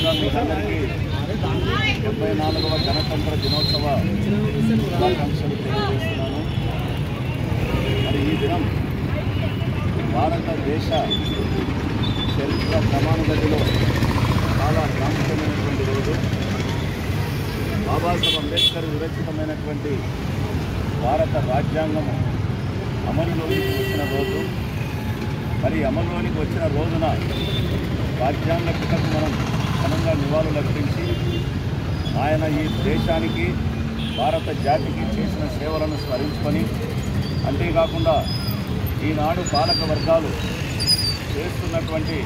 ముందుగా మీకు అందరికీ డెబ్బై నాలుగవ గణతంత్ర దినోత్సవ శుభాకాంక్షలు తెలియజేస్తున్నాను మరి ఈ దినం భారతదేశ చరిత్ర క్రమానుగతిలో చాలా ప్రాముఖ్యమైనటువంటి రోజు బాబాసాహెబ్ అంబేద్కర్ విరచితమైనటువంటి భారత రాజ్యాంగం అమలులోనికి వచ్చిన రోజు మరి అమలులోనికి వచ్చిన రోజున రాజ్యాంగ పితకు మనం ఘనంగా నివాళులు అర్పించి ఆయన ఈ దేశానికి భారత జాతికి చేసిన సేవలను స్మరించుకొని అంతేకాకుండా ఈనాడు పాలక వర్గాలు చేస్తున్నటువంటి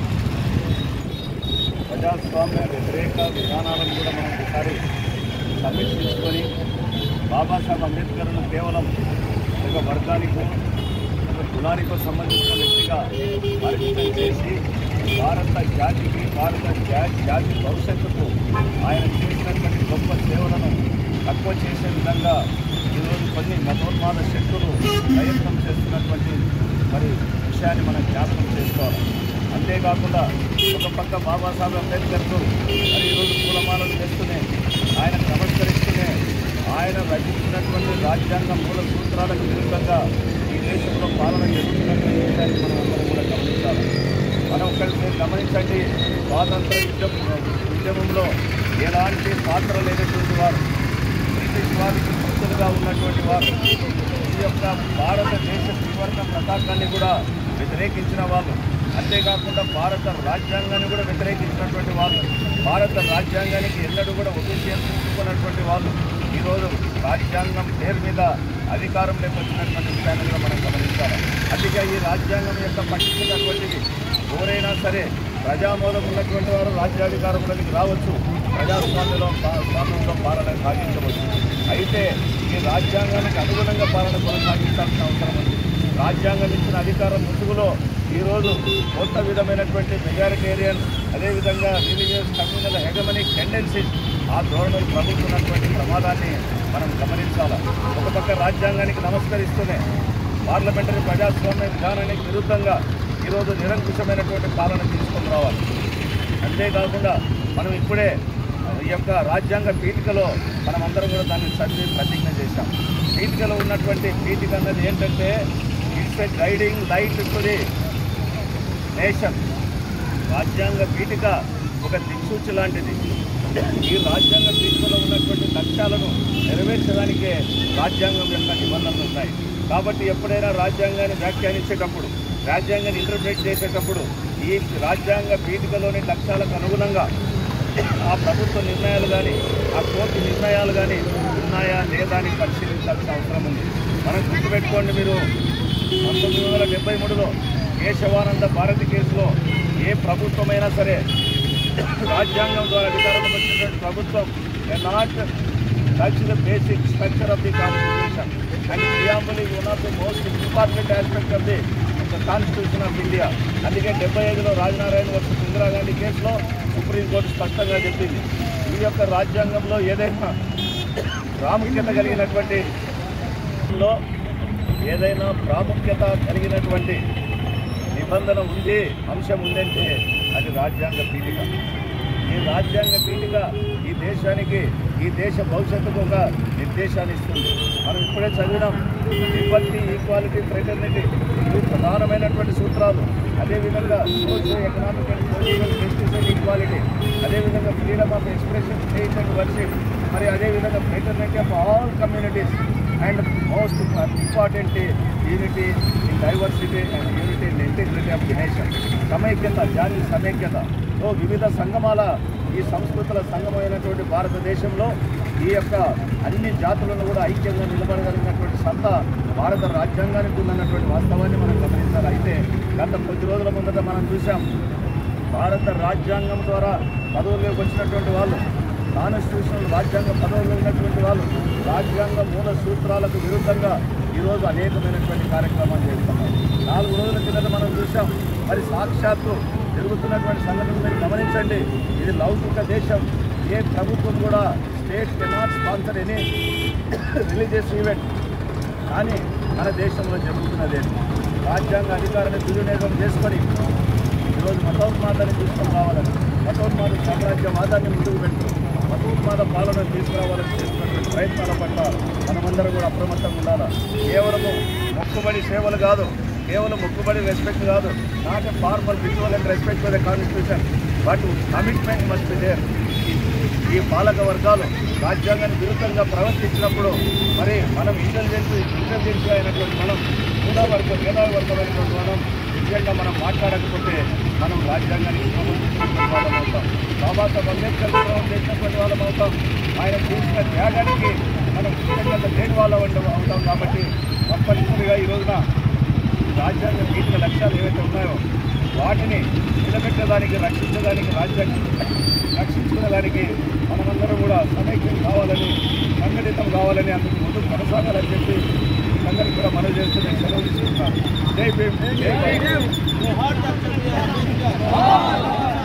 ప్రజాస్వామ్య వ్యతిరేక విధానాలను కూడా మనం ఒకసారి సమీక్షించుకొని బాబాసాహెబ్ అంబేద్కర్ను కేవలం ఒక వర్గానికో ఒక కులానికో సంబంధించిన వ్యక్తిగా పరిమితం చేసి భారత జాతికి భారత జా- జాతి భవిష్యత్తుకు ఆయన చేసినటువంటి గొప్ప సేవలను తక్కువ చేసే విధంగా ఈరోజు కొన్ని మతోన్మాద శక్తులు ప్రయత్నం చేస్తున్నటువంటి మరి విషయాన్ని మనం జ్ఞాపకం చేసుకోవాలి అంతేకాకుండా ఒక పక్క బాబాసాహెబ్ అంబేద్కర్కు మరి ఈరోజు పూలమాలలు వేస్తూనే ఆయన నమస్కరిస్తూనే ఆయన రచించినటువంటి రాజ్యాంగ మూల సూత్రాలకు విరుద్ధంగా ఈ దేశంలో పాలన జరుగుతున్నటువంటి విషయాన్ని మనం అందరం కూడా గమనించాలి మనం ఒకటి మీరు గమనించండి స్వాతంత్ర ఉద్యమ ఉద్యమంలో ఎలాంటి పాత్ర లేనటువంటి వారు బ్రిటిష్ వారికి భక్తులుగా ఉన్నటువంటి వారు ఈ యొక్క భారతదేశ త్రివర్ణ పతాకాన్ని కూడా వ్యతిరేకించిన వాళ్ళు అంతేకాకుండా భారత రాజ్యాంగాన్ని కూడా వ్యతిరేకించినటువంటి వాళ్ళు భారత రాజ్యాంగానికి ఎన్నడూ కూడా ఒబీసియన్స్ తీసుకున్నటువంటి వాళ్ళు ఈరోజు రాజ్యాంగం పేరు మీద అధికారంలోకి వచ్చినటువంటి విషయాన్ని కూడా మనం గమనించాలి అందుకే ఈ రాజ్యాంగం యొక్క పట్టించినటువంటిది ఎవరైనా సరే ప్రజామోదం ఉన్నటువంటి వారు రాజ్యాధికారంలోకి రావచ్చు ప్రజాస్వామ్యంలో పా- స్వామ్యంలో పాలన సాగించవచ్చు అయితే ఈ రాజ్యాంగానికి అనుగుణంగా పాలన కొనసాగించాల్సిన అవసరం ఉంది రాజ్యాంగం ఇచ్చిన అధికారం ముసుగులో ఈరోజు కొత్త విధమైనటువంటి మెజారిటేరియన్ అదేవిధంగా రిలీజియస్ కమ్యూనల్ హెగమనిక్ టెండెన్సీస్ ఆ ధోరణులు ప్రభుత్వమైనటువంటి ప్రమాదాన్ని మనం గమనించాలి ఒక పక్క రాజ్యాంగానికి నమస్కరిస్తూనే పార్లమెంటరీ ప్రజాస్వామ్య విధానానికి విరుద్ధంగా ఈరోజు నిరంకుశమైనటువంటి పాలన తీసుకొని రావాలి అంతేకాకుండా మనం ఇప్పుడే ఈ యొక్క రాజ్యాంగ పీఠికలో మనమందరం కూడా దాన్ని చదివి ప్రతిజ్ఞ చేశాం పీఠికలో ఉన్నటువంటి పీఠిక అన్నది ఏంటంటే it's a guiding light to the nation రాజ్యాంగ పీఠిక ఒక దిక్సూచి లాంటిది ఈ రాజ్యాంగ పీఠికలో ఉన్నటువంటి లక్ష్యాలను నెరవేర్చడానికే రాజ్యాంగం యొక్క నిబంధనలు ఉన్నాయి కాబట్టి ఎప్పుడైనా రాజ్యాంగాన్ని వ్యాఖ్యానించేటప్పుడు రాజ్యాంగాన్ని ఇంటర్ప్రిట్ చేసేటప్పుడు ఈ రాజ్యాంగ పీఠికలోని లక్ష్యాలకు అనుగుణంగా ఆ ప్రభుత్వ నిర్ణయాలు కానీ ఆ కోర్టు నిర్ణయాలు కానీ ఉన్నాయా లేదా అని పరిశీలించాల్సిన అవసరం ఉంది మనం గుర్తుపెట్టుకోండి మీరు పంతొమ్మిది వందల డెబ్బై మూడులో కేశవానంద భారతి కేసులో ఏ ప్రభుత్వమైనా సరే రాజ్యాంగం ద్వారా అధికారంలోకి వచ్చినటువంటి ప్రభుత్వం not touch the basic structure of the constitution and preamble is one of the most important aspect of the constitution of India అందుకే డెబ్బై ఐదులో రాజనారాయణ వర్సెస్ ఇందిరాగాంధీ కేసులో సుప్రీంకోర్టు స్పష్టంగా చెప్పింది ఈ యొక్క రాజ్యాంగంలో ఏదైనా ప్రాముఖ్యత కలిగినటువంటి లో ఏదైనా ప్రాముఖ్యత కలిగినటువంటి నిబంధన ఉంది అంశం ఉందంటే అది రాజ్యాంగ పీఠిక ఈ రాజ్యాంగ పీఠిక ఈ దేశానికి ఈ దేశ భవిష్యత్తుకు ఒక నిర్దేశాన్ని ఇస్తుంది మనం ఇప్పుడే చదివినాం లిబర్టీ ఈక్వాలిటీ ఫ్రెటర్నిటీ ఇవి ప్రధానమైనటువంటి సూత్రాలు అదేవిధంగా socio economic and political justice and equality అదేవిధంగా freedom of expression faith and worship మరి అదేవిధంగా fraternity of all communities and most important unity in diversity and unity in integrity of the nation సమైక్యత జాతి సమైక్యత సో వివిధ సంగమాల ఈ సంస్కృతుల సంగమైనటువంటి భారతదేశంలో ఈ యొక్క అన్ని జాతులను కూడా ఐక్యంగా నిలబడగలిగినటువంటి సత్తా భారత రాజ్యాంగానికి ఉందన్నటువంటి వాస్తవాన్ని మనం గమనించాలి అయితే గత కొద్ది రోజుల ముందట మనం చూసాం భారత రాజ్యాంగం ద్వారా పదవుల్లోకి వచ్చినటువంటి వాళ్ళు కాన్స్టిట్యూషనల్ రాజ్యాంగ పదవులు ఉన్నటువంటి వాళ్ళు రాజ్యాంగ మూల సూత్రాలకు విరుద్ధంగా ఈరోజు అనేకమైనటువంటి కార్యక్రమాలు చేస్తున్నారు నాలుగు రోజుల కిందట మనం చూసాం మరి సాక్షాత్తు జరుగుతున్నటువంటి సంఘటన మీరు గమనించండి ఇది లౌకిక దేశం ఏ ప్రభుత్వం కూడా state cannot sponsor any religious event కానీ మన దేశంలో జరుగుతున్నది ఏంటి? రాజ్యాంగ అధికారాన్ని దుర్వినియోగం చేసుకొని ఈరోజు మతోన్మాదాన్ని తీసుకొని రావాలని మతోన్మాద సామ్రాజ్యం సామ్రాజ్యవాదాన్ని ముందుకు పెడుతూ మతోన్మాద పాలన తీసుకురావాలని చేస్తున్నటువంటి ప్రయత్నాల పట్ల మనమందరం కూడా అప్రమత్తంగా ఉండాలి కేవలము మొక్కుబడి సేవలు కాదు కేవలం మొక్కుబడి రెస్పెక్ట్ కాదు not a formal visual and respect for the constitution but commitment must be there ఈ పాలక వర్గాలు రాజ్యాంగానికి విరుద్ధంగా ప్రవర్తించినప్పుడు మరి మనం ఇంటెలిజెన్స్ ఇంటెలిజెన్స్ అయినటువంటి మనం మేధావర్గ మేధావర్గమైనటువంటి మనం విషయంగా మనం మాట్లాడకపోతే మనం రాజ్యాంగానికి సంబంధించినటువంటి వాళ్ళం అవుతాం బాబాసాహెబ్ అంబేద్కర్ విగ్రహం చేసినటువంటి వాళ్ళం అవుతాం ఆయన చేసిన త్యాగానికి మనం కృతజ్ఞత లేని వాళ్ళం అంటే అవుతాం కాబట్టి తప్పనిసరిగా ఈ రోజున రాజ్యాంగం గీసిన లక్ష్యాలు ఏవైతే ఉన్నాయో వాటిని నిలబెట్టడానికి రక్షించడానికి రాజ్యాంగం రక్షించుకునేదానికి మనమందరం కూడా సమైక్యం కావాలని సంఘటితం కావాలని అందుకు ముందుకు కొనసాగాలని చెప్పి అందరికీ కూడా మనవి చేస్తూ నేను సెలవు తీసుకుంటున్నాను జై భీమ్ జై భారత్.